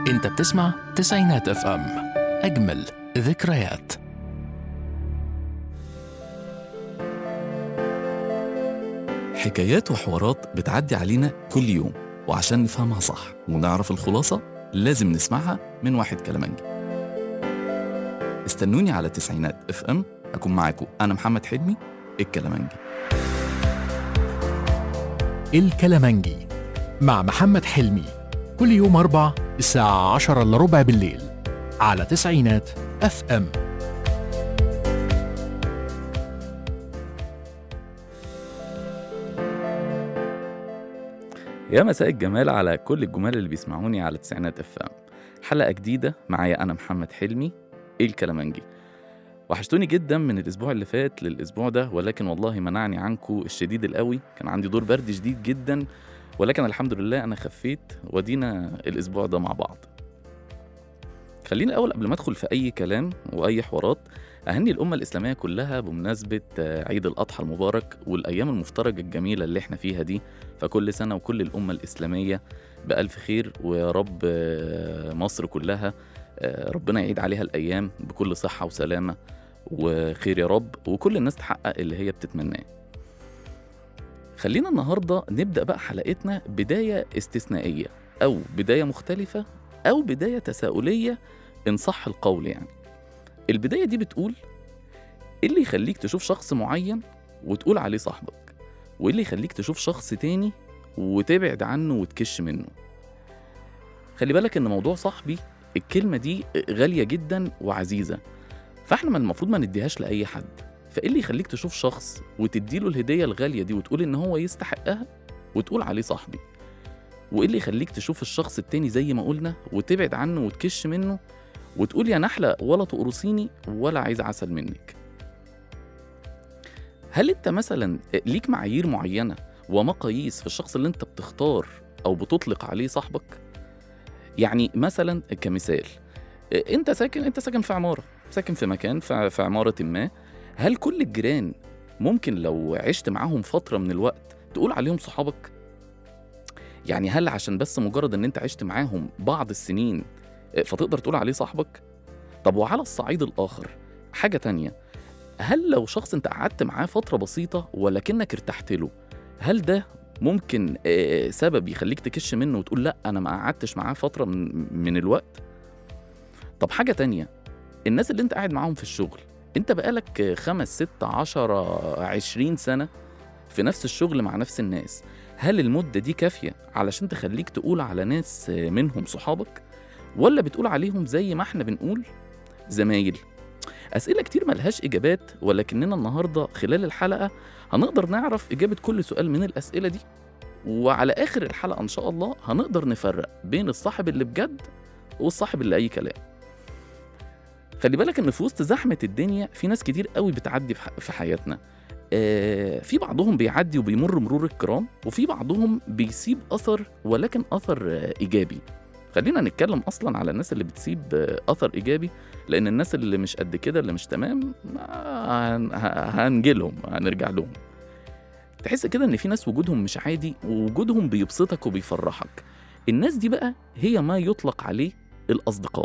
انت بتسمع تسعينات اف ام اجمل ذكريات حكايات وحوارات بتعدي علينا كل يوم وعشان نفهمها صح ونعرف الخلاصة لازم نسمعها من واحد كلامنجي استنوني على تسعينات اف ام أكون معاكم أنا محمد حلمي الكلامنجي الكلامنجي مع محمد حلمي كل يوم أربع الساعة عشرة إلا ربع بالليل على تسعينات اف ام يا مساء الجمال على كل الجمال اللي بيسمعوني على تسعينات اف ام حلقة جديدة معايا أنا محمد حلمي الكلامنجي وحشتوني جدا من الأسبوع اللي فات للأسبوع ده ولكن والله منعني عنكم الشديد القوي كان عندي دور برد شديد جدا ولكن الحمد لله أنا خفيت ودينا الأسبوع ده مع بعض خليني الأول قبل ما أدخل في أي كلام وأي حوارات أهني الأمة الإسلامية كلها بمناسبة آه، عيد الأضحى المبارك والأيام المفترجة الجميلة اللي احنا فيها دي فكل سنة وكل الأمة الإسلامية بألف خير ويا رب آه، مصر كلها آه، ربنا يعيد عليها الأيام بكل صحة وسلامة وخير يا رب وكل الناس تحقق اللي هي بتتمناه خلينا النهاردة نبدأ بقى حلقتنا بداية استثنائية أو بداية مختلفة أو بداية تساؤلية إن صح القول يعني البداية دي بتقول إيه اللي يخليك تشوف شخص معين وتقول عليه صاحبك وإيه اللي يخليك تشوف شخص تاني وتبعد عنه وتكش منه خلي بالك ان موضوع صاحبي الكلمه دي غاليه جدا وعزيزه فاحنا ما المفروض ما نديهاش لاي حد فايه اللي يخليك تشوف شخص وتديله الهديه الغاليه دي وتقول ان هو يستحقها وتقول عليه صاحبي وايه اللي يخليك تشوف الشخص التاني زي ما قلنا وتبعد عنه وتكش منه وتقول يا نحله ولا تقرصيني ولا عايز عسل منك هل انت مثلا ليك معايير معينه ومقاييس في الشخص اللي انت بتختار او بتطلق عليه صاحبك يعني مثلا كمثال انت ساكن انت ساكن في عماره ساكن في مكان في في عماره ما هل كل الجيران ممكن لو عشت معاهم فتره من الوقت تقول عليهم صحابك يعني هل عشان بس مجرد ان انت عشت معاهم بعض السنين فتقدر تقول عليه صاحبك طب وعلى الصعيد الاخر حاجه تانية هل لو شخص انت قعدت معاه فتره بسيطه ولكنك ارتحت له هل ده ممكن آه، سبب يخليك تكش منه وتقول لا انا ما قعدتش معاه فتره من, من الوقت طب حاجه تانية الناس اللي انت قاعد معاهم في الشغل انت بقالك آه، خمس ست عشرة عشرين سنه في نفس الشغل مع نفس الناس هل المده دي كافيه علشان تخليك تقول على ناس آه، منهم صحابك ولا بتقول عليهم زي ما احنا بنقول زمايل اسئله كتير ملهاش اجابات ولكننا النهارده خلال الحلقه هنقدر نعرف إجابة كل سؤال من الأسئلة دي وعلى آخر الحلقة إن شاء الله هنقدر نفرق بين الصاحب اللي بجد والصاحب اللي أي كلام خلي بالك إن في وسط زحمة الدنيا في ناس كتير قوي بتعدي في ح- في حياتنا آه، في بعضهم بيعدي وبيمر مرور الكرام وفي بعضهم بيسيب أثر ولكن أثر آه، إيجابي خلينا نتكلم أصلا على الناس اللي بتسيب آه، أثر إيجابي لأن الناس اللي مش قد كده اللي مش تمام ما هن- ه- هنجيلهم هنرجع لهم تحس كده ان في ناس وجودهم مش عادي ووجودهم بيبسطك وبيفرحك الناس دي بقى هي ما يطلق عليه الاصدقاء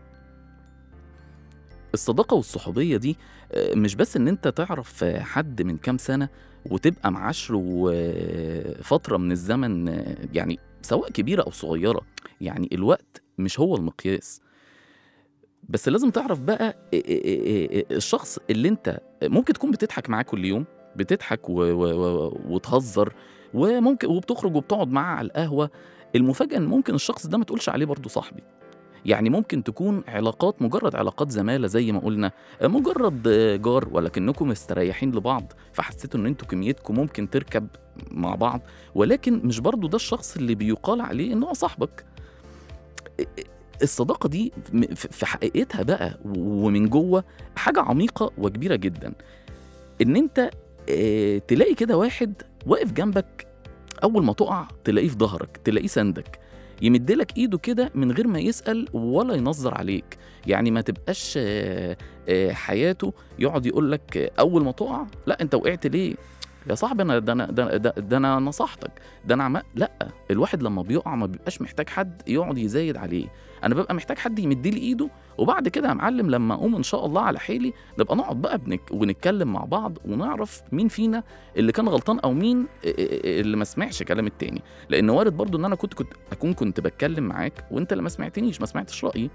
الصداقة والصحوبية دي آه، مش بس ان انت تعرف آه، حد من كام سنة وتبقى معاشره آه، فترة من الزمن آه، يعني سواء كبيرة او صغيرة يعني الوقت مش هو المقياس بس لازم تعرف بقى آه، آه، آه، الشخص اللي انت ممكن تكون بتضحك معاه كل يوم بتضحك و... و... و... وتهزر وممكن وبتخرج وبتقعد معاه على القهوه المفاجاه ان ممكن الشخص ده ما تقولش عليه برضه صاحبي يعني ممكن تكون علاقات مجرد علاقات زماله زي ما قلنا مجرد جار ولكنكم مستريحين لبعض فحسيتوا ان انتوا كميتكم ممكن تركب مع بعض ولكن مش برضه ده الشخص اللي بيقال عليه ان هو صاحبك الصداقه دي م- في حقيقتها بقى ومن جوه حاجه عميقه وكبيره جدا ان انت آه، تلاقي كده واحد واقف جنبك اول ما تقع تلاقيه في ظهرك تلاقيه سندك يمدلك ايده كده من غير ما يسال ولا ينظر عليك يعني ما تبقاش آه، آه، حياته يقعد يقول لك آه، اول ما تقع لا انت وقعت ليه يا صاحبي انا ده انا ده, ده, ده انا نصحتك ده انا عم... لا الواحد لما بيقع ما بيبقاش محتاج حد يقعد يزايد عليه انا ببقى محتاج حد يمد لي ايده وبعد كده يا معلم لما اقوم ان شاء الله على حيلي نبقى نقعد بقى بنك... ونتكلم مع بعض ونعرف مين فينا اللي كان غلطان او مين اللي ما سمعش كلام التاني لان وارد برضو ان انا كنت كنت اكون كنت بتكلم معاك وانت اللي ما سمعتنيش ما سمعتش رايي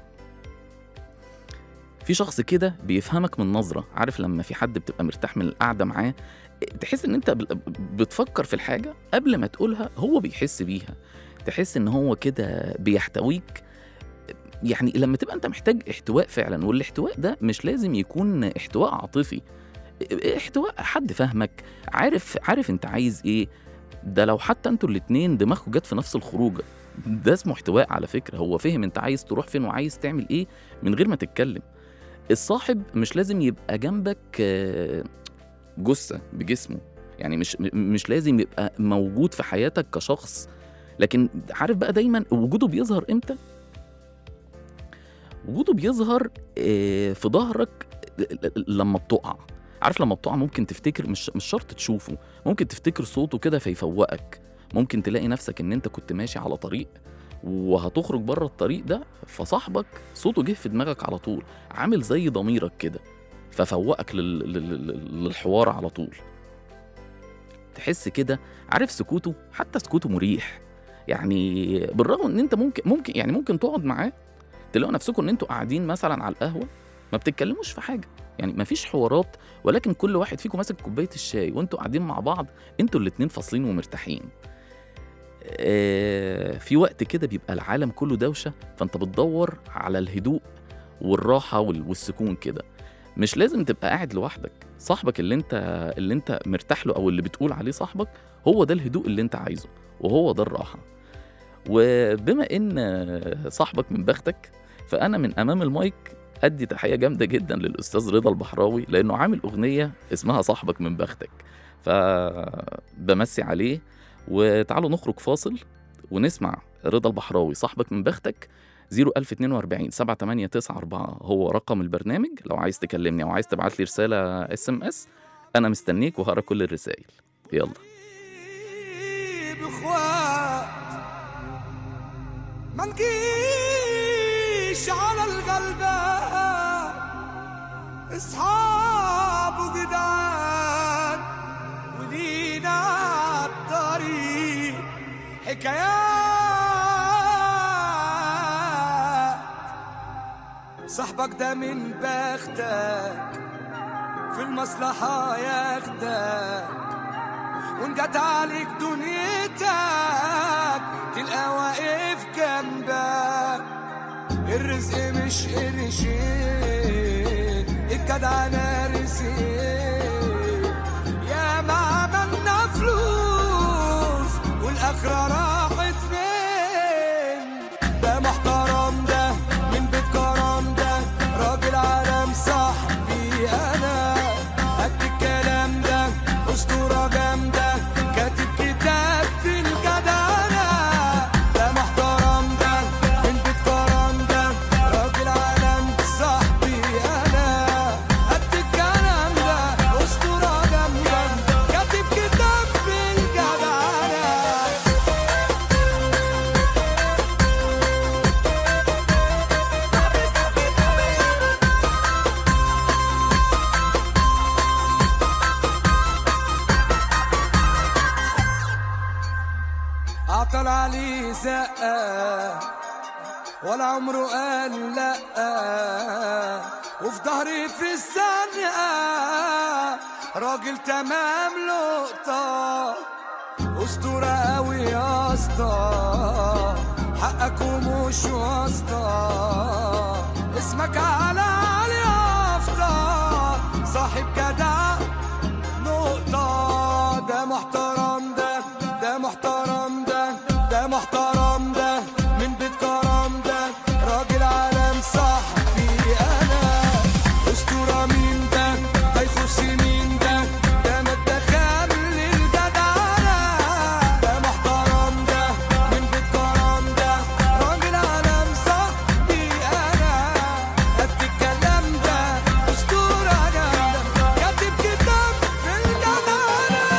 في شخص كده بيفهمك من نظرة عارف لما في حد بتبقى مرتاح من القعدة معاه تحس ان انت بتفكر في الحاجة قبل ما تقولها هو بيحس بيها تحس ان هو كده بيحتويك يعني لما تبقى انت محتاج احتواء فعلا والاحتواء ده مش لازم يكون احتواء عاطفي احتواء حد فاهمك عارف عارف انت عايز ايه ده لو حتى انتوا الاتنين دماغكم جت في نفس الخروجه ده اسمه احتواء على فكره هو فهم انت عايز تروح فين وعايز تعمل ايه من غير ما تتكلم الصاحب مش لازم يبقى جنبك جثه بجسمه يعني مش مش لازم يبقى موجود في حياتك كشخص لكن عارف بقى دايما وجوده بيظهر امتى وجوده بيظهر في ظهرك لما بتقع عارف لما بتقع ممكن تفتكر مش مش شرط تشوفه ممكن تفتكر صوته كده فيفوقك ممكن تلاقي نفسك ان انت كنت ماشي على طريق وهتخرج بره الطريق ده فصاحبك صوته جه في دماغك على طول عامل زي ضميرك كده ففوقك لل... لل... للحوار على طول تحس كده عارف سكوته حتى سكوته مريح يعني بالرغم ان انت ممكن ممكن يعني ممكن تقعد معاه تلاقوا نفسكم ان انتوا قاعدين مثلا على القهوه ما بتتكلموش في حاجه يعني ما فيش حوارات ولكن كل واحد فيكم ماسك كوبايه الشاي وانتوا قاعدين مع بعض انتوا الاتنين فاصلين ومرتاحين آه في وقت كده بيبقى العالم كله دوشه فانت بتدور على الهدوء والراحه والسكون كده مش لازم تبقى قاعد لوحدك صاحبك اللي انت اللي انت مرتاح له او اللي بتقول عليه صاحبك هو ده الهدوء اللي انت عايزه وهو ده الراحه وبما ان صاحبك من بختك فانا من امام المايك ادي تحيه جامده جدا للاستاذ رضا البحراوي لانه عامل اغنيه اسمها صاحبك من بختك فبمسي عليه وتعالوا نخرج فاصل ونسمع رضا البحراوي صاحبك من بختك 01042 7894 هو رقم البرنامج لو عايز تكلمني او عايز تبعت لي رساله اس ام اس انا مستنيك وهقرا كل الرسائل يلا ما نجيش على الغلبة اصحاب وجدعان ولينا الطريق حكايات صاحبك ده من بختك في المصلحة ياخدك وان جت عليك دنيتك تلقى واقف جنبك الرزق مش قرشين الجدع نارسين يا ما عملنا فلوس والاخرة راحت فين ده محترم ده من بيت كرم ده راجل عالم صاحبي انا قد الكلام ده اسطورة جامدة كاتب كتاب في الجدعنة ده محترم ده من بيت كرم ده راجل عالم صاحبي انا قد الكلام ده اسطورة جامدة كاتب كتاب في الجدعنة عطل عليه زقة ولا عمره قال لأ وفي ظهري في الزنقة راجل تمام لقطة أسطورة أوي يا اسطى حقك ومش واسطة اسمك على علي يافطة صاحب جدع نقطة ده محترم ده ده محترم ده ده محترم ده من بيت كرم ده راجل عالم صاحبي أنا أسطورة مين ده ده يخص مين ده ده ما اتدخل للجدعنة ده محترم ده من بيت كرم ده راجل عالم صاحبي أنا قد الكلام ده أسطورة جامدة كاتب كتاب في الجدعنة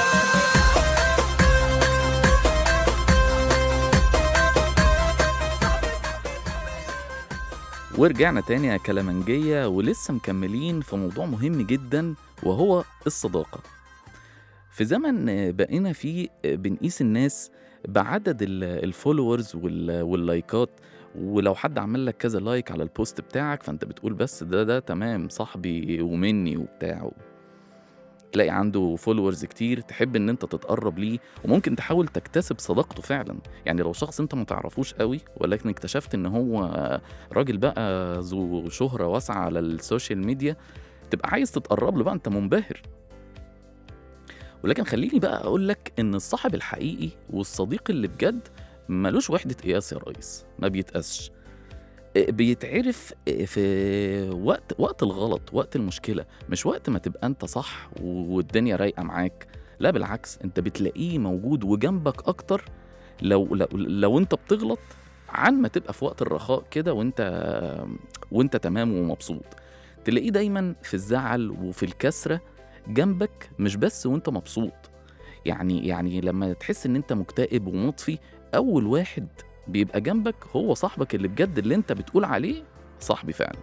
ورجعنا تاني يا كلامنجية ولسه مكملين في موضوع مهم جدا وهو الصداقة في زمن بقينا فيه بنقيس الناس بعدد ال- الفولورز وال- واللايكات ولو حد عمل لك كذا لايك على البوست بتاعك فانت بتقول بس ده ده تمام صاحبي ومني وبتاع تلاقي عنده فولورز كتير تحب ان انت تتقرب ليه وممكن تحاول تكتسب صداقته فعلا يعني لو شخص انت ما تعرفوش قوي ولكن اكتشفت ان هو راجل بقى ذو شهرة واسعة على السوشيال ميديا تبقى عايز تتقرب له بقى انت منبهر ولكن خليني بقى اقول لك ان الصاحب الحقيقي والصديق اللي بجد ملوش وحدة قياس يا ريس ما بيتقاسش إيه، بيتعرف إيه، في وقت وقت الغلط وقت المشكلة مش وقت ما تبقى انت صح والدنيا رايقة معاك لا بالعكس انت بتلاقيه موجود وجنبك اكتر لو لو, لو انت بتغلط عن ما تبقى في وقت الرخاء كده وانت وانت تمام ومبسوط تلاقيه دايما في الزعل وفي الكسرة جنبك مش بس وانت مبسوط يعني يعني لما تحس ان انت مكتئب ومطفي اول واحد بيبقى جنبك هو صاحبك اللي بجد اللي انت بتقول عليه صاحبي فعلا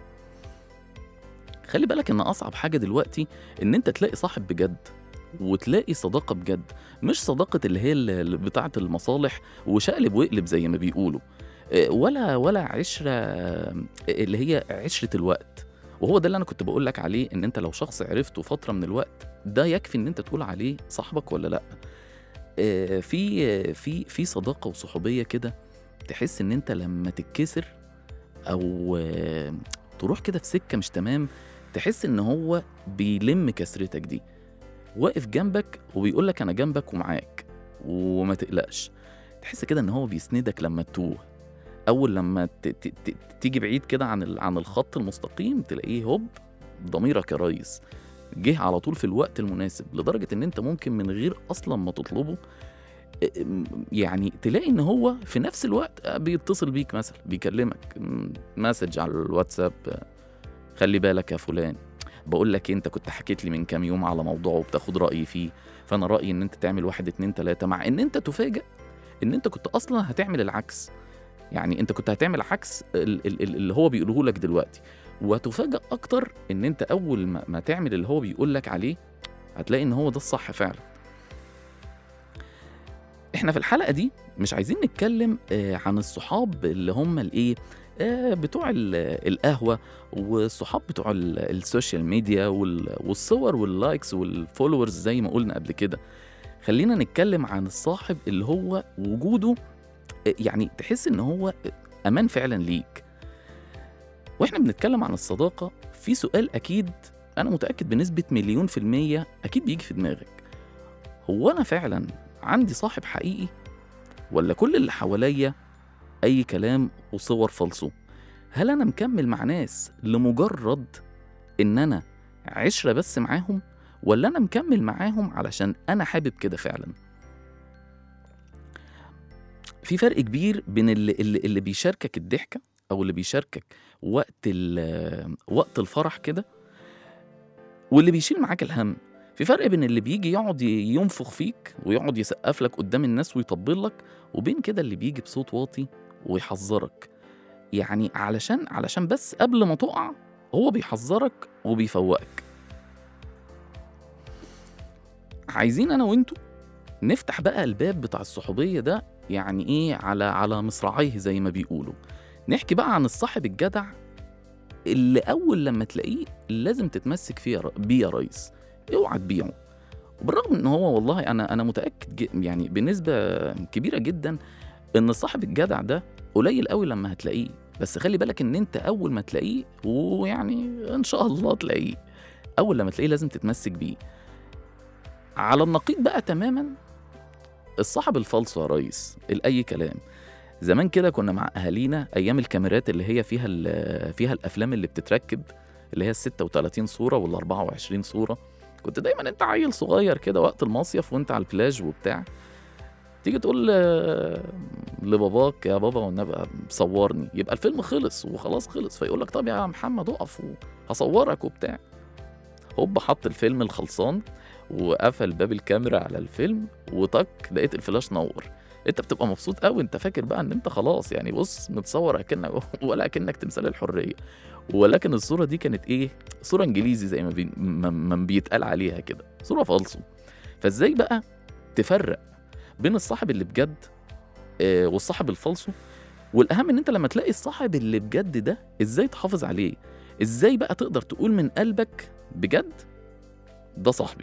خلي بالك ان اصعب حاجة دلوقتي ان انت تلاقي صاحب بجد وتلاقي صداقة بجد مش صداقة اللي هي اللي بتاعة المصالح وشقلب وقلب زي ما بيقولوا إيه، ولا ولا عشرة اللي هي عشرة الوقت وهو ده اللي انا كنت بقول لك عليه ان انت لو شخص عرفته فترة من الوقت ده يكفي ان انت تقول عليه صاحبك ولا لا آه، في آه، في في صداقة وصحوبية كده تحس ان انت لما تتكسر او آه، تروح كده في سكة مش تمام تحس ان هو بيلم كسرتك دي واقف جنبك وبيقول لك انا جنبك ومعاك وما تقلقش تحس كده ان هو بيسندك لما تتوه اول لما ت- ت- ت- تيجي بعيد كده عن ال- عن الخط المستقيم تلاقيه هوب ضميرك يا ريس جه على طول في الوقت المناسب لدرجة ان انت ممكن من غير اصلا ما تطلبه ا- م- يعني تلاقي ان هو في نفس الوقت بيتصل بيك مثلا بيكلمك م- مسج على الواتساب خلي بالك يا فلان بقول لك إيه، انت كنت حكيت لي من كام يوم على موضوع وبتاخد رأيي فيه فانا رأيي ان انت تعمل واحد اتنين تلاتة مع ان انت تفاجأ ان انت كنت اصلا هتعمل العكس يعني انت كنت هتعمل عكس ال- ال- ال- اللي هو بيقوله لك دلوقتي وهتفاجأ اكتر ان انت اول ما, ما تعمل اللي هو بيقول لك عليه هتلاقي ان هو ده الصح فعلا احنا في الحلقة دي مش عايزين نتكلم آه، عن الصحاب اللي هم الايه آه، بتوع ال- القهوة والصحاب بتوع ال- السوشيال ميديا وال- والصور واللايكس والفولورز زي ما قلنا قبل كده خلينا نتكلم عن الصاحب اللي هو وجوده آه، يعني تحس ان هو امان فعلا ليك واحنا بنتكلم عن الصداقة في سؤال اكيد انا متأكد بنسبة مليون في المية اكيد بيجي في دماغك هو انا فعلا عندي صاحب حقيقي ولا كل اللي حواليا اي كلام وصور فالصو هل انا مكمل مع ناس لمجرد ان انا عشرة بس معاهم ولا انا مكمل معاهم علشان انا حابب كده فعلا في فرق كبير بين اللي, اللي, اللي بيشاركك الضحكة او اللي بيشاركك وقت ال- وقت الفرح كده واللي بيشيل معاك الهم في فرق بين اللي بيجي يقعد ينفخ فيك ويقعد يسقف لك قدام الناس ويطبل لك وبين كده اللي بيجي بصوت واطي ويحذرك يعني علشان علشان بس قبل ما تقع هو بيحذرك وبيفوقك عايزين انا وانتوا نفتح بقى الباب بتاع الصحوبية ده يعني ايه على على مصراعيه زي ما بيقولوا نحكي بقى عن الصاحب الجدع اللي اول لما تلاقيه لازم تتمسك فيه يا ر- بيه يا ريس اوعى تبيعه وبالرغم ان هو والله انا انا متاكد ج- يعني بنسبه كبيره جدا ان الصاحب الجدع ده قليل قوي لما هتلاقيه بس خلي بالك ان انت اول ما تلاقيه ويعني ان شاء الله تلاقيه اول لما تلاقيه لازم تتمسك بيه على النقيض بقى تماما الصاحب الفالصو يا ريس الاي كلام زمان كده كنا مع اهالينا ايام الكاميرات اللي هي فيها ال- فيها الافلام اللي بتتركب اللي هي ال 36 صوره وال 24 صوره كنت دايما انت عيل صغير كده وقت المصيف وانت على البلاج وبتاع تيجي تقول ل- لباباك يا بابا والنبي صورني يبقى الفيلم خلص وخلاص خلص فيقول لك طب يا محمد اقف هصورك وبتاع هوب حط الفيلم الخلصان وقفل باب الكاميرا على الفيلم وطك لقيت الفلاش نور انت بتبقى مبسوط قوي انت فاكر بقى ان انت خلاص يعني بص متصور اكنك ولا اكنك تمثال الحريه ولكن الصوره دي كانت ايه صوره انجليزي زي ما, بي ما ما بيتقال عليها كده صوره فالصو فازاي بقى تفرق بين الصاحب اللي بجد آه، والصاحب الفالصو والاهم ان انت لما تلاقي الصاحب اللي بجد ده ازاي تحافظ عليه ازاي بقى تقدر تقول من قلبك بجد ده صاحبي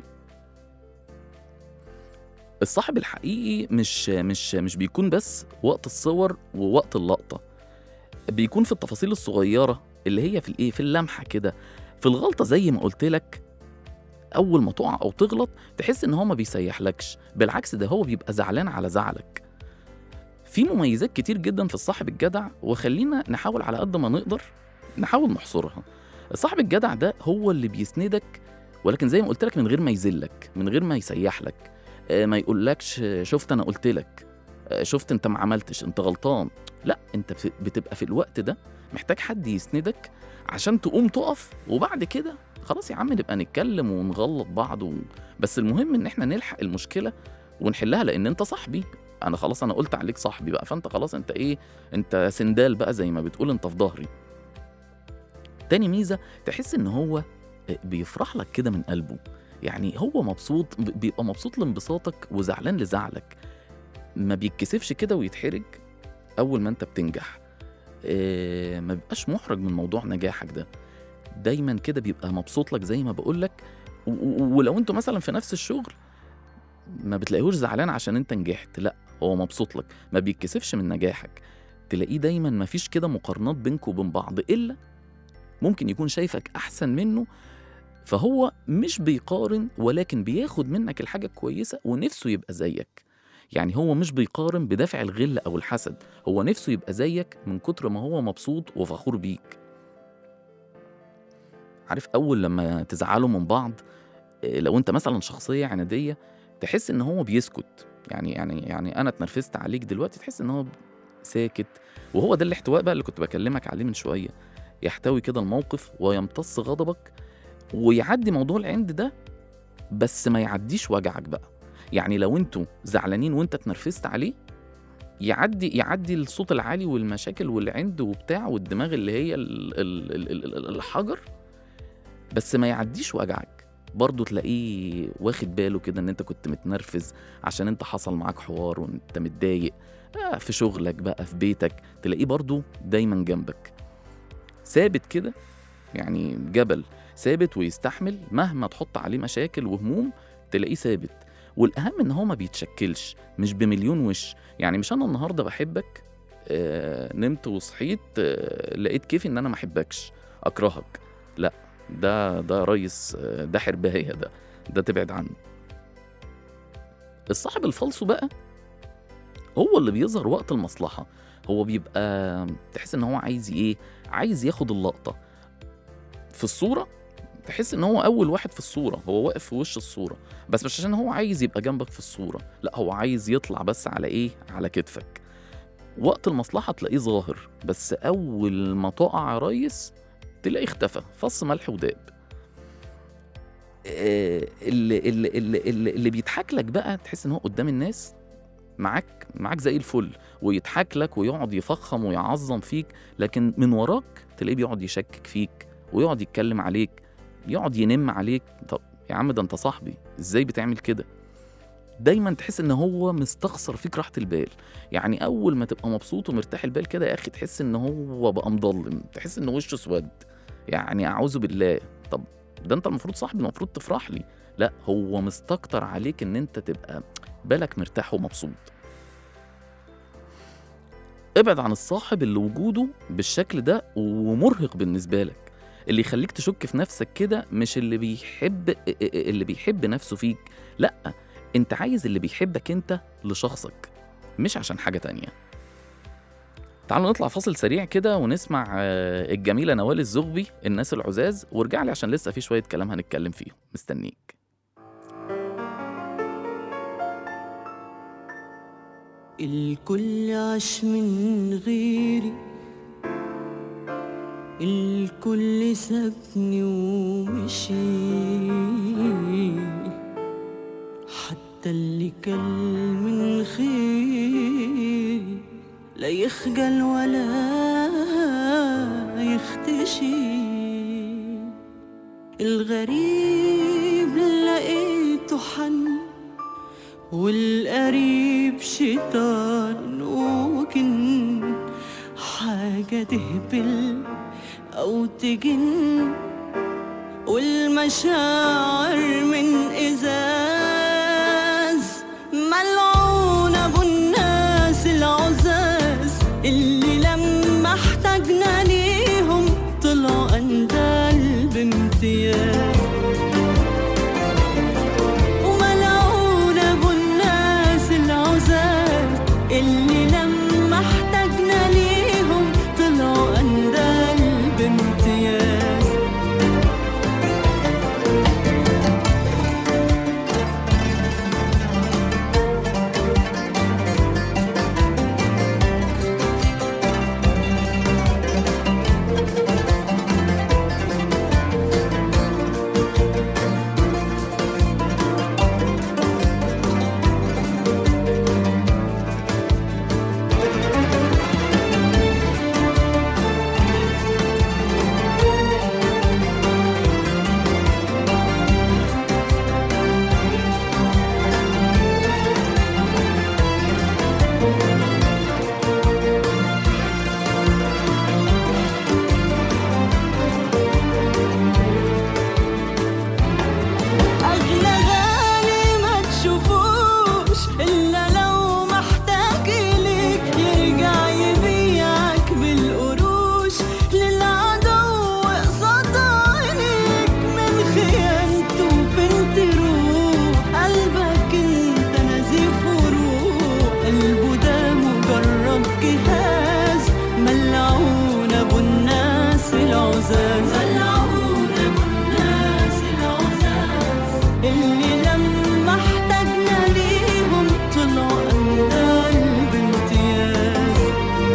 الصاحب الحقيقي مش مش مش بيكون بس وقت الصور ووقت اللقطة بيكون في التفاصيل الصغيرة اللي هي في الايه في اللمحة كده في الغلطة زي ما قلت لك أول ما تقع أو تغلط تحس إن هو ما بيسيحلكش بالعكس ده هو بيبقى زعلان على زعلك في مميزات كتير جدا في الصاحب الجدع وخلينا نحاول على قد ما نقدر نحاول نحصرها الصاحب الجدع ده هو اللي بيسندك ولكن زي ما قلت لك من غير ما يذلك من غير ما يسيح لك آه، ما يقولكش آه، شفت انا قلت لك آه، شفت انت ما عملتش انت غلطان لا انت بت- بتبقى في الوقت ده محتاج حد يسندك عشان تقوم تقف وبعد كده خلاص يا عم نبقى نتكلم ونغلط بعض و... بس المهم ان احنا نلحق المشكله ونحلها لان انت صاحبي انا خلاص انا قلت عليك صاحبي بقى فانت خلاص انت ايه انت سندال بقى زي ما بتقول انت في ظهري تاني ميزه تحس ان هو بيفرح لك كده من قلبه يعني هو مبسوط ب- بيبقى مبسوط لانبساطك وزعلان لزعلك ما بيتكسفش كده ويتحرج اول ما انت بتنجح آه، ما بيبقاش محرج من موضوع نجاحك ده دايما كده بيبقى مبسوط لك زي ما بقول لك و- و- ولو انتوا مثلا في نفس الشغل ما بتلاقيهوش زعلان عشان انت نجحت لا هو مبسوط لك ما بيتكسفش من نجاحك تلاقيه دايما ما فيش كده مقارنات بينكم وبين بعض الا ممكن يكون شايفك احسن منه فهو مش بيقارن ولكن بياخد منك الحاجة الكويسة ونفسه يبقى زيك يعني هو مش بيقارن بدافع الغل أو الحسد هو نفسه يبقى زيك من كتر ما هو مبسوط وفخور بيك عارف أول لما تزعلوا من بعض إيه، لو أنت مثلا شخصية عنادية تحس إن هو بيسكت يعني يعني يعني أنا اتنرفزت عليك دلوقتي تحس إن هو ساكت وهو ده الاحتواء بقى اللي كنت بكلمك عليه من شوية يحتوي كده الموقف ويمتص غضبك ويعدي موضوع العند ده بس ما يعديش وجعك بقى يعني لو انتوا زعلانين وانت اتنرفزت عليه يعدي يعدي الصوت العالي والمشاكل والعند وبتاع والدماغ اللي هي ال- ال- ال- ال- ال- الحجر بس ما يعديش وجعك برضه تلاقيه واخد باله كده ان انت كنت متنرفز عشان انت حصل معاك حوار وانت متضايق آه في شغلك بقى في بيتك تلاقيه برضه دايما جنبك ثابت كده يعني جبل ثابت ويستحمل مهما تحط عليه مشاكل وهموم تلاقيه ثابت والاهم ان هو ما بيتشكلش مش بمليون وش يعني مش انا النهارده بحبك آه نمت وصحيت آه لقيت كيفي ان انا ما احبكش اكرهك لا ده ده ريس آه ده حربايه ده ده تبعد عنه الصاحب الفالصو بقى هو اللي بيظهر وقت المصلحه هو بيبقى تحس ان هو عايز ايه عايز ياخد اللقطه في الصوره تحس ان هو اول واحد في الصوره هو واقف في وش الصوره بس مش عشان هو عايز يبقى جنبك في الصوره لا هو عايز يطلع بس على ايه على كتفك وقت المصلحه تلاقيه ظاهر بس اول ما تقع يا ريس تلاقيه اختفى فص ملح وداب آه، اللي, اللي, اللي, اللي, اللي بيضحك لك بقى تحس ان هو قدام الناس معاك معاك زي الفل ويضحك لك ويقعد يفخم ويعظم فيك لكن من وراك تلاقيه بيقعد يشكك فيك ويقعد يتكلم عليك يقعد ينم عليك طب يا عم ده انت صاحبي ازاي بتعمل كده دايما تحس ان هو مستخسر فيك راحه البال يعني اول ما تبقى مبسوط ومرتاح البال كده يا اخي تحس ان هو بقى مضلم تحس ان وشه اسود يعني اعوذ بالله طب ده انت المفروض صاحبي المفروض تفرح لي لا هو مستكتر عليك ان انت تبقى بالك مرتاح ومبسوط ابعد عن الصاحب اللي وجوده بالشكل ده ومرهق بالنسبه لك اللي يخليك تشك في نفسك كده مش اللي بيحب اللي بيحب نفسه فيك لا انت عايز اللي بيحبك انت لشخصك مش عشان حاجة تانية تعالوا نطلع فاصل سريع كده ونسمع آه، الجميلة نوال الزغبي الناس العزاز وارجع لي عشان لسه في شوية كلام هنتكلم فيهم مستنيك الكل عاش من غيري الكل سابني ومشي حتى اللي كان من خيري لا يخجل ولا يختشي الغريب لقيته حن والقريب شيطان وجن حاجة تهبل أو تجن والمشاعر من إزاز ملعون أبو الناس العزاز اللي لما احتاجنا ليهم طلعوا أندال بامتياز وملعون أبو الناس العزاز اللي لما احتاجنا ليهم طلعوا أندال بامتياز أغلى غالي ما تشوفوش إلا لو محتاج إليك يرجع يبيعك بالقروش للعدو قصاد عينيك من خيانته فين تروح قلبك انت نزيف وروح قلبه ده مجرد جهاز ملعون ابو الناس العزاز ملعون ابو الناس العزاز اللي لما احتاجنا ليهم طلعوا أندال بامتياز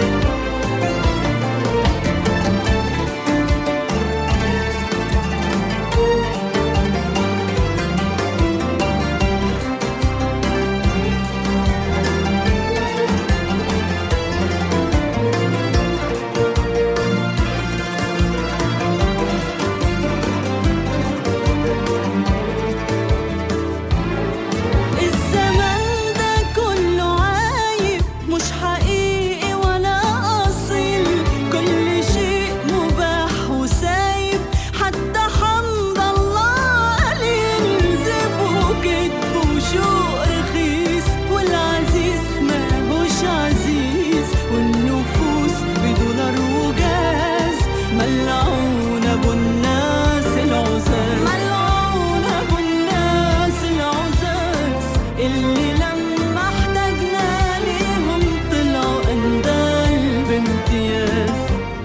الزمن ده كله عايب مش حقيقي ولا أصيل كل شيء مباح وسايب حتى حمد الله قليل زف وكذب وشوق رخيص والعزيز ماهوش عزيز والنفوس بدولار وجاز ملعون ابو الناس العزاز ملعون ابو الناس العزاز اللي لما احتاجنا ليهم طلعوا اندال بامتياز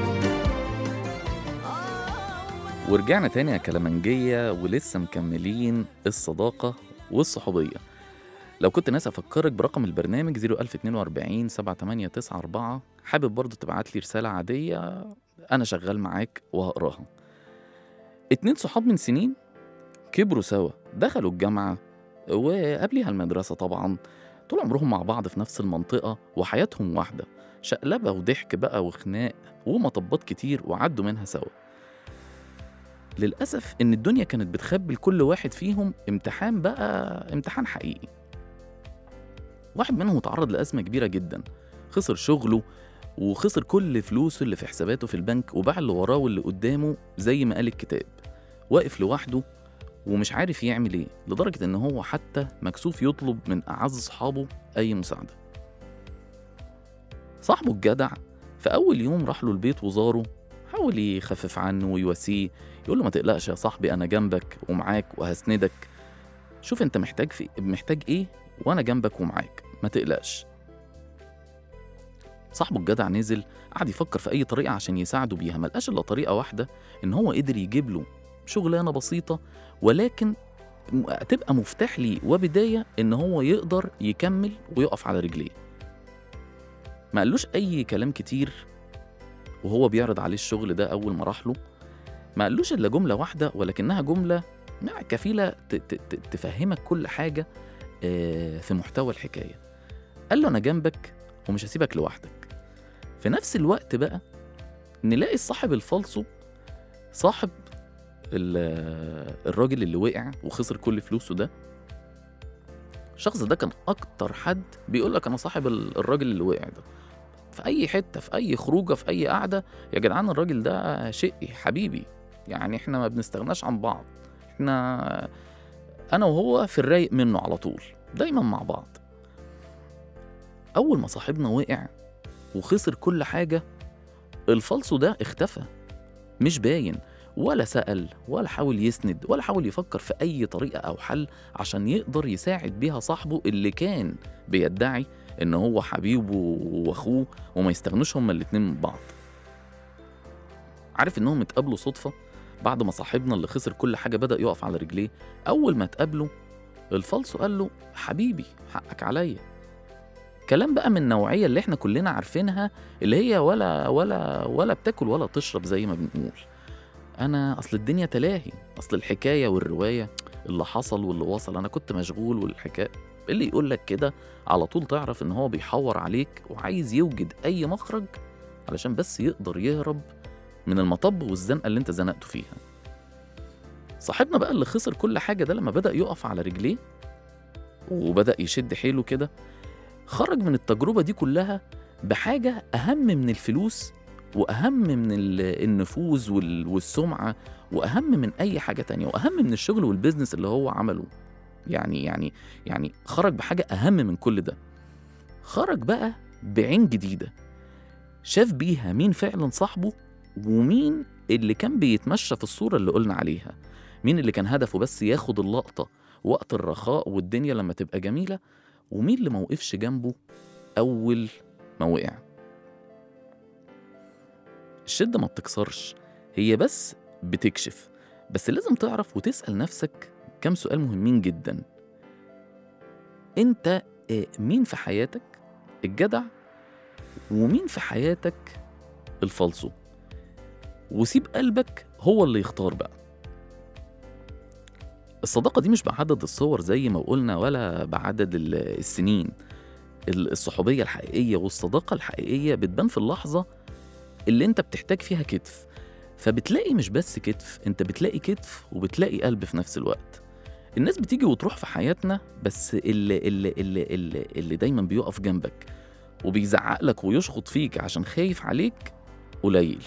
ورجعنا تاني يا كلامنجية ولسه مكملين الصداقة والصحوبية لو كنت ناس أفكرك برقم البرنامج 01042 7894 حابب برضه تبعت لي رسالة عادية أنا شغال معاك وهقراها اتنين صحاب من سنين كبروا سوا دخلوا الجامعة وقبليها المدرسة طبعا طول عمرهم مع بعض في نفس المنطقة وحياتهم واحدة شقلبة وضحك بقى وخناق ومطبات كتير وعدوا منها سوا للأسف إن الدنيا كانت بتخبي لكل واحد فيهم امتحان بقى امتحان حقيقي واحد منهم اتعرض لأزمة كبيرة جدا خسر شغله وخسر كل فلوسه اللي في حساباته في البنك وباع اللي وراه واللي قدامه زي ما قال الكتاب واقف لوحده ومش عارف يعمل ايه لدرجة ان هو حتى مكسوف يطلب من أعز صحابه أي مساعدة صاحبه الجدع في أول يوم راح له البيت وزاره حاول يخفف عنه ويواسيه يقول له ما تقلقش يا صاحبي أنا جنبك ومعاك وهسندك شوف أنت محتاج في محتاج إيه وأنا جنبك ومعاك ما تقلقش صاحبه الجدع نزل قعد يفكر في أي طريقة عشان يساعده بيها ملقاش إلا طريقة واحدة إن هو قدر يجيب له شغلانة بسيطة ولكن م- تبقى مفتاح ليه وبداية إن هو يقدر يكمل ويقف على رجليه ما قالوش أي كلام كتير وهو بيعرض عليه الشغل ده أول ما راح له ما قالوش إلا جملة واحدة ولكنها جملة مع كفيلة ت- ت- ت- تفهمك كل حاجة آه، في محتوى الحكاية قال له أنا جنبك ومش هسيبك لوحدك في نفس الوقت بقى نلاقي الصاحب الفالصو صاحب ال- الراجل اللي وقع وخسر كل فلوسه ده الشخص ده كان اكتر حد بيقول لك انا صاحب ال- الراجل اللي وقع ده في اي حته في اي خروجه في اي قعده يا جدعان الراجل ده شقي حبيبي يعني احنا ما بنستغناش عن بعض احنا انا وهو في الرايق منه على طول دايما مع بعض اول ما صاحبنا وقع وخسر كل حاجه الفالصو ده اختفى مش باين ولا سأل ولا حاول يسند ولا حاول يفكر في أي طريقة أو حل عشان يقدر يساعد بيها صاحبه اللي كان بيدعي إن هو حبيبه وأخوه وما يستغنوش هما الاتنين من بعض عارف إنهم اتقابلوا صدفة بعد ما صاحبنا اللي خسر كل حاجة بدأ يقف على رجليه أول ما اتقابلوا الفالصو قال له حبيبي حقك عليا كلام بقى من النوعية اللي احنا كلنا عارفينها اللي هي ولا ولا ولا بتاكل ولا تشرب زي ما بنقول انا اصل الدنيا تلاهي اصل الحكايه والروايه اللي حصل واللي وصل انا كنت مشغول والحكايه اللي يقول لك كده على طول تعرف ان هو بيحور عليك وعايز يوجد اي مخرج علشان بس يقدر يهرب من المطب والزنقه اللي انت زنقته فيها صاحبنا بقى اللي خسر كل حاجه ده لما بدا يقف على رجليه وبدا يشد حيله كده خرج من التجربه دي كلها بحاجه اهم من الفلوس واهم من ال- النفوذ وال- والسمعه واهم من اي حاجه تانية واهم من الشغل والبيزنس اللي هو عمله يعني يعني يعني خرج بحاجه اهم من كل ده خرج بقى بعين جديده شاف بيها مين فعلا صاحبه ومين اللي كان بيتمشى في الصوره اللي قلنا عليها مين اللي كان هدفه بس ياخد اللقطه وقت الرخاء والدنيا لما تبقى جميله ومين اللي موقفش جنبه اول ما وقع الشدة ما بتكسرش هي بس بتكشف بس لازم تعرف وتسأل نفسك كم سؤال مهمين جدا انت آه، مين في حياتك الجدع ومين في حياتك الفالصو وسيب قلبك هو اللي يختار بقى الصداقة دي مش بعدد الصور زي ما قلنا ولا بعدد ال- السنين ال- الصحوبية الحقيقية والصداقة الحقيقية بتبان في اللحظة اللي انت بتحتاج فيها كتف فبتلاقي مش بس كتف انت بتلاقي كتف وبتلاقي قلب في نفس الوقت الناس بتيجي وتروح في حياتنا بس اللي, اللي, اللي, اللي, اللي دايما بيقف جنبك وبيزعق لك ويشخط فيك عشان خايف عليك قليل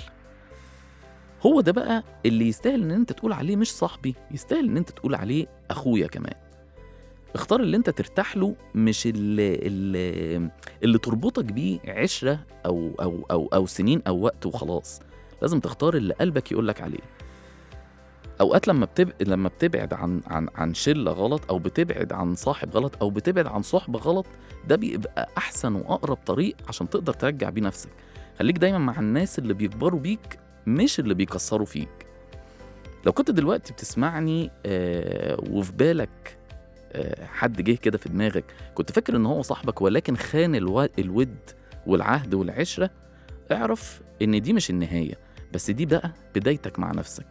هو ده بقى اللي يستاهل ان انت تقول عليه مش صاحبي يستاهل ان انت تقول عليه اخويا كمان اختار اللي انت ترتاح له مش اللي, اللي, اللي تربطك بيه عشرة أو أو أو أو سنين أو وقت وخلاص لازم تختار اللي قلبك يقول لك عليه أوقات لما بتب... لما بتبعد عن عن عن شلة غلط أو بتبعد عن صاحب غلط أو بتبعد عن صحبة غلط ده بيبقى أحسن وأقرب طريق عشان تقدر ترجع بيه نفسك خليك دايما مع الناس اللي بيكبروا بيك مش اللي بيكسروا فيك لو كنت دلوقتي بتسمعني آه وفي بالك آه، حد جه كده في دماغك كنت فاكر ان هو صاحبك ولكن خان الو... الود والعهد والعشره اعرف ان دي مش النهايه بس دي بقى بدايتك مع نفسك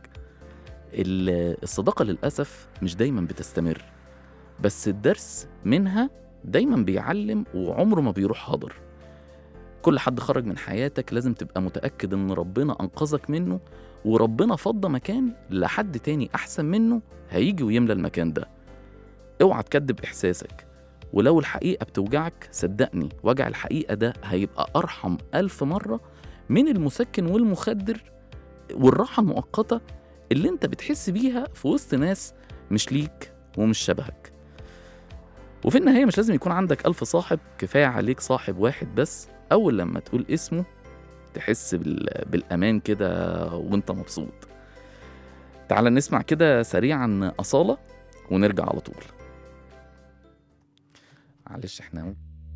ال- الصداقه للاسف مش دايما بتستمر بس الدرس منها دايما بيعلم وعمره ما بيروح هدر كل حد خرج من حياتك لازم تبقى متأكد إن ربنا أنقذك منه وربنا فضى مكان لحد تاني أحسن منه هيجي ويملى المكان ده اوعى تكدب إحساسك ولو الحقيقة بتوجعك صدقني وجع الحقيقة ده هيبقى أرحم ألف مرة من المسكن والمخدر والراحة المؤقتة اللي انت بتحس بيها في وسط ناس مش ليك ومش شبهك وفي النهاية مش لازم يكون عندك ألف صاحب كفاية عليك صاحب واحد بس أول لما تقول اسمه تحس بال... بالأمان كده وانت مبسوط تعال نسمع كده سريعا أصالة ونرجع على طول معلش احنا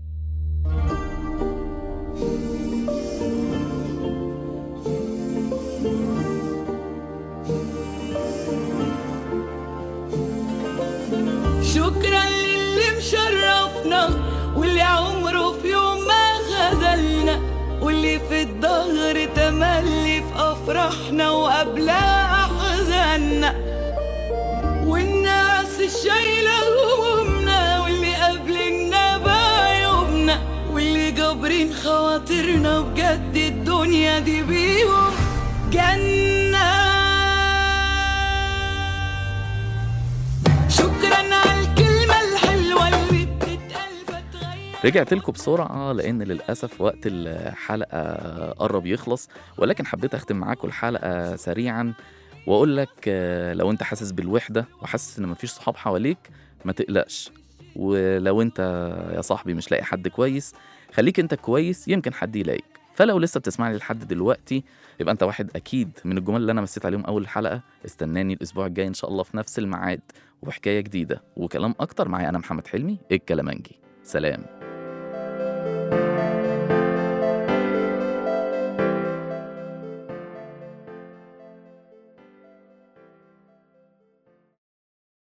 شكرا للي مشرفنا واللي عمره في يوم ما خذلنا واللي في الظهر تملي في افراحنا وقبلها احزاننا والناس الشايله همومنا واللي قابلنا بعيوبنا واللي جاب جابرين خواطرنا بجد الدنيا دي بيهم جنة شكرا على الكلمة الحلوة اللي بتتقال فتغير رجعت لكم بسرعة لأن للأسف وقت الحلقة قرب يخلص ولكن حبيت أختم معاكم الحلقة سريعا وأقول لك آه، لو أنت حاسس بالوحدة وحاسس إن مفيش صحاب حواليك ما تقلقش ولو أنت يا صاحبي مش لاقي حد كويس خليك أنت كويس يمكن حد يلاقيك فلو لسه بتسمعني لحد دلوقتي يبقى انت واحد اكيد من الجمل اللي انا مسيت عليهم اول الحلقه استناني الاسبوع الجاي ان شاء الله في نفس الميعاد وبحكايه جديده وكلام اكتر معايا انا محمد حلمي الكلامنجي سلام